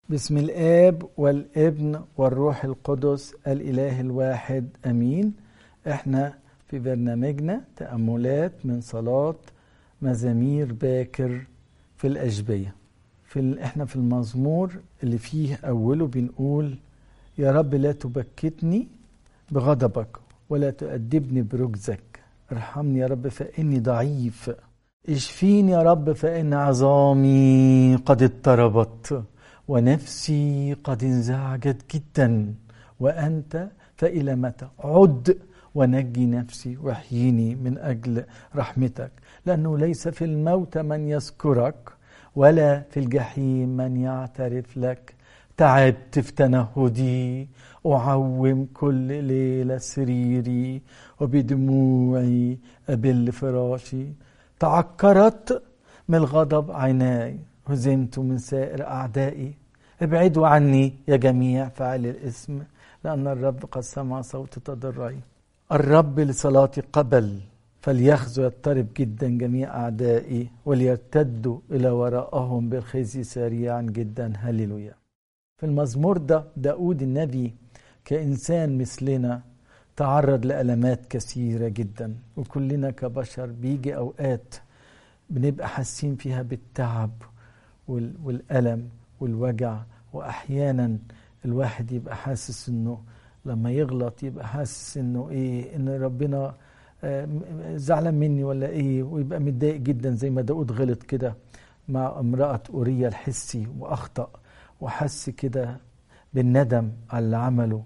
بسم الآب والابن والروح القدس الإله الواحد أمين احنا في برنامجنا تأملات من صلاة مزامير باكر في الأشبية في ال... احنا في المزمور اللي فيه أوله بنقول يا رب لا تبكتني بغضبك ولا تؤدبني برجزك ارحمني يا رب فإني ضعيف اشفيني يا رب فإن عظامي قد اضطربت ونفسي قد انزعجت جدا وأنت فإلى متى عد ونجي نفسي واحييني من أجل رحمتك لأنه ليس في الموت من يذكرك ولا في الجحيم من يعترف لك تعبت في تنهدي أعوم كل ليلة سريري وبدموعي أبل فراشي تعكرت من الغضب عيناي هزمت من سائر أعدائي ابعدوا عني يا جميع فاعلي الاسم لأن الرب قد سمع صوت تضرعي الرب لصلاتي قبل فليخزو يضطرب جدا جميع أعدائي وليرتدوا إلى وراءهم بالخزي سريعا جدا هللويا في المزمور ده داود النبي كإنسان مثلنا تعرض لألمات كثيرة جدا وكلنا كبشر بيجي أوقات بنبقى حاسين فيها بالتعب والألم والوجع وأحيانا الواحد يبقى حاسس إنه لما يغلط يبقى حاسس إنه إيه إن ربنا زعلان مني ولا إيه ويبقى متضايق جدا زي ما داود غلط كده مع امرأة أوريا الحسي وأخطأ وحس كده بالندم على اللي عمله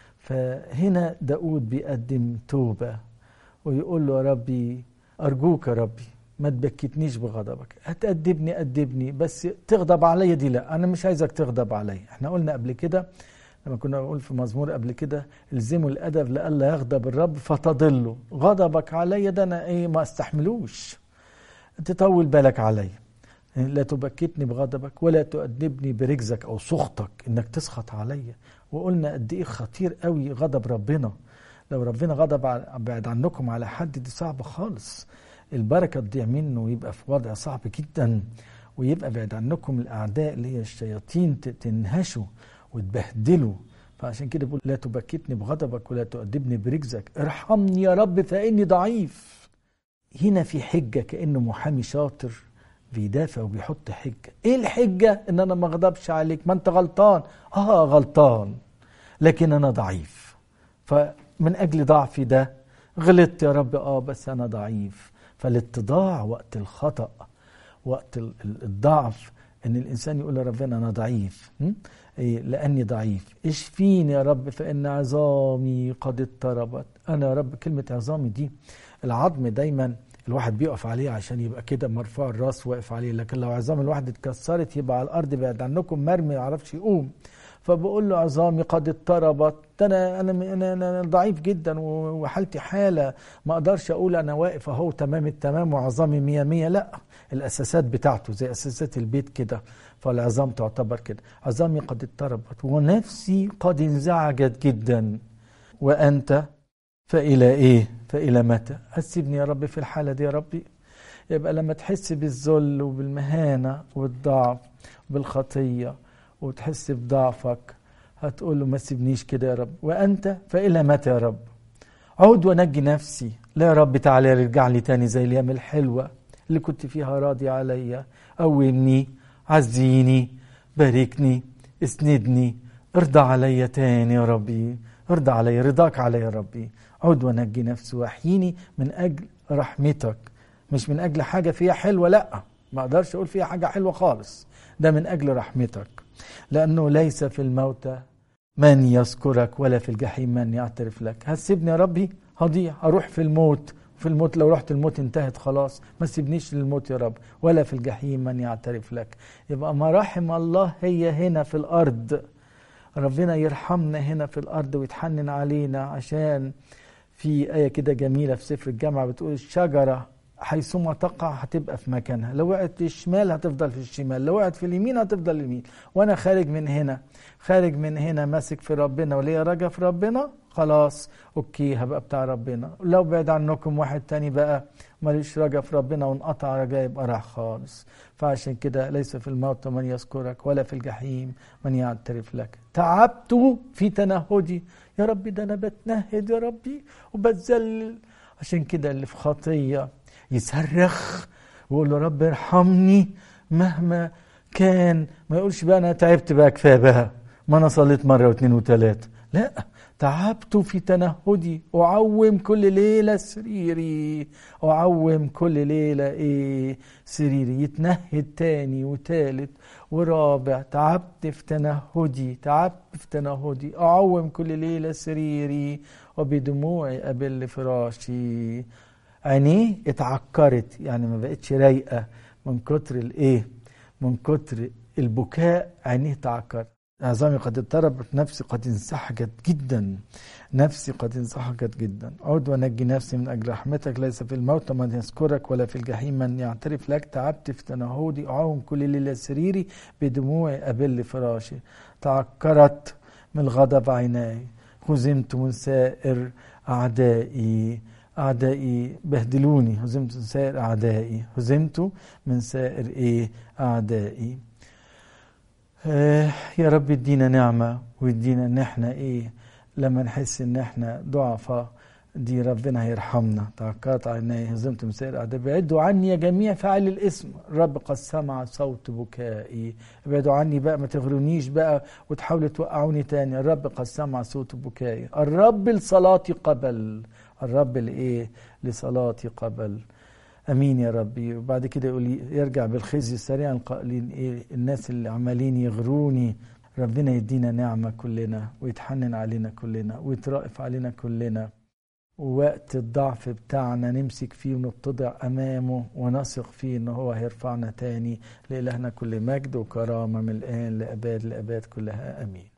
فهنا داود بيقدم توبة ويقول له يا ربي أرجوك يا ربي ما تبكتنيش بغضبك هتأدبني أدبني بس تغضب عليا دي لا أنا مش عايزك تغضب عليا احنا قلنا قبل كده لما كنا نقول في مزمور قبل كده الزموا الأدب لألا يغضب الرب فتضله غضبك عليا ده أنا إيه ما استحملوش تطول بالك عليا لا تبكتني بغضبك ولا تؤدبني برجزك أو سخطك إنك تسخط عليا وقلنا قد إيه خطير قوي غضب ربنا لو ربنا غضب بعد عنكم على حد دي صعبة خالص البركة تضيع منه ويبقى في وضع صعب جدا ويبقى بعد عنكم الأعداء اللي هي الشياطين تنهشوا وتبهدلوا فعشان كده بقول لا تبكتني بغضبك ولا تؤدبني برجزك ارحمني يا رب فإني ضعيف هنا في حجة كأنه محامي شاطر بيدافع وبيحط حجة ايه الحجة ان انا ما اغضبش عليك ما انت غلطان اه غلطان لكن انا ضعيف فمن اجل ضعفي ده غلطت يا رب اه بس انا ضعيف فالاتضاع وقت الخطأ وقت الضعف ان الانسان يقول لربنا انا ضعيف إيه لاني ضعيف اشفيني يا رب فان عظامي قد اضطربت انا يا رب كلمه عظامي دي العظم دايما الواحد بيقف عليه عشان يبقى كده مرفوع الراس واقف عليه لكن لو عظام الواحد اتكسرت يبقى على الارض بعد عنكم مرمي ما يعرفش يقوم فبقول له عظامي قد اضطربت انا انا انا, أنا ضعيف جدا وحالتي حاله ما اقدرش اقول انا واقف اهو تمام التمام وعظامي مية مية لا الاساسات بتاعته زي اساسات البيت كده فالعظام تعتبر كده عظامي قد اضطربت ونفسي قد انزعجت جدا وانت فإلى إيه؟ فإلى متى؟ هتسيبني يا رب في الحالة دي يا ربي؟ يبقى لما تحس بالذل وبالمهانة والضعف بالخطية وتحس بضعفك هتقول له ما تسيبنيش كده يا رب وأنت فإلى متى يا رب؟ عود ونجي نفسي لا يا رب تعالى ارجع لي تاني زي الأيام الحلوة اللي كنت فيها راضي عليا قومني عزيني باركني اسندني ارضى عليا تاني يا ربي ارضى علي رضاك علي يا ربي عد ونجي نفسي واحييني من اجل رحمتك مش من اجل حاجه فيها حلوه لا ما اقدرش اقول فيها حاجه حلوه خالص ده من اجل رحمتك لانه ليس في الموتى من يذكرك ولا في الجحيم من يعترف لك هتسيبني يا ربي هضيع اروح في الموت في الموت لو رحت الموت انتهت خلاص ما تسيبنيش للموت يا رب ولا في الجحيم من يعترف لك يبقى مراحم الله هي هنا في الارض ربنا يرحمنا هنا في الارض ويتحنن علينا عشان في آية كده جميلة في سفر الجامعة بتقول الشجرة حيثما تقع هتبقى في مكانها لو وقعت في الشمال هتفضل في الشمال لو وقعت في اليمين هتفضل اليمين وانا خارج من هنا خارج من هنا ماسك في ربنا وليا رجا في ربنا خلاص اوكي هبقى بتاع ربنا لو بعد عنكم واحد تاني بقى ماليش رجا في ربنا وانقطع رجاء يبقى راح خالص فعشان كده ليس في الموت من يذكرك ولا في الجحيم من يعترف لك تعبت في تنهدي يا ربي ده انا بتنهد يا ربي وبتذلل عشان كده اللي في خطيه يصرخ ويقول له رب ارحمني مهما كان ما يقولش بقى انا تعبت بقى كفايه بقى ما انا صليت مره واثنين وثلاثه لا تعبت في تنهدي أعوم كل ليلة سريري أعوم كل ليلة إيه سريري يتنهد تاني وتالت ورابع تعبت في تنهدي تعبت في تنهدي أعوم كل ليلة سريري وبدموعي أبل فراشي عينيه اتعكرت يعني ما بقتش رايقة من كتر الإيه من كتر البكاء عينيه اتعكرت أعظامي قد اضطربت نفسي قد انسحقت جدا نفسي قد انسحقت جدا عود ونجي نفسي من أجل رحمتك ليس في الموت من يذكرك ولا في الجحيم من يعترف لك تعبت في تنهودي أعوم كل ليلة سريري بدموعي أبل فراشي تعكرت من الغضب عيناي هزمت من سائر أعدائي أعدائي بهدلوني هزمت من سائر أعدائي هزمت من سائر إيه أعدائي آه يا رب ادينا نعمة ويدينا ان احنا ايه لما نحس ان احنا ضعفاء دي ربنا هيرحمنا تعكرت عيني هزمت مسائر اعداء ابعدوا عني يا جميع فاعل الاسم الرب قد سمع صوت بكائي ابعدوا عني بقى ما تغرونيش بقى وتحاولوا توقعوني تاني الرب قد سمع صوت بكائي الرب لصلاتي قبل الرب لايه لصلاتي قبل امين يا ربي وبعد كده يقول يرجع بالخزي سريعا القائلين ايه الناس اللي عمالين يغروني ربنا يدينا نعمه كلنا ويتحنن علينا كلنا ويترأف علينا كلنا ووقت الضعف بتاعنا نمسك فيه ونتضع امامه ونثق فيه ان هو هيرفعنا تاني لالهنا كل مجد وكرامه من الان لاباد لاباد كلها امين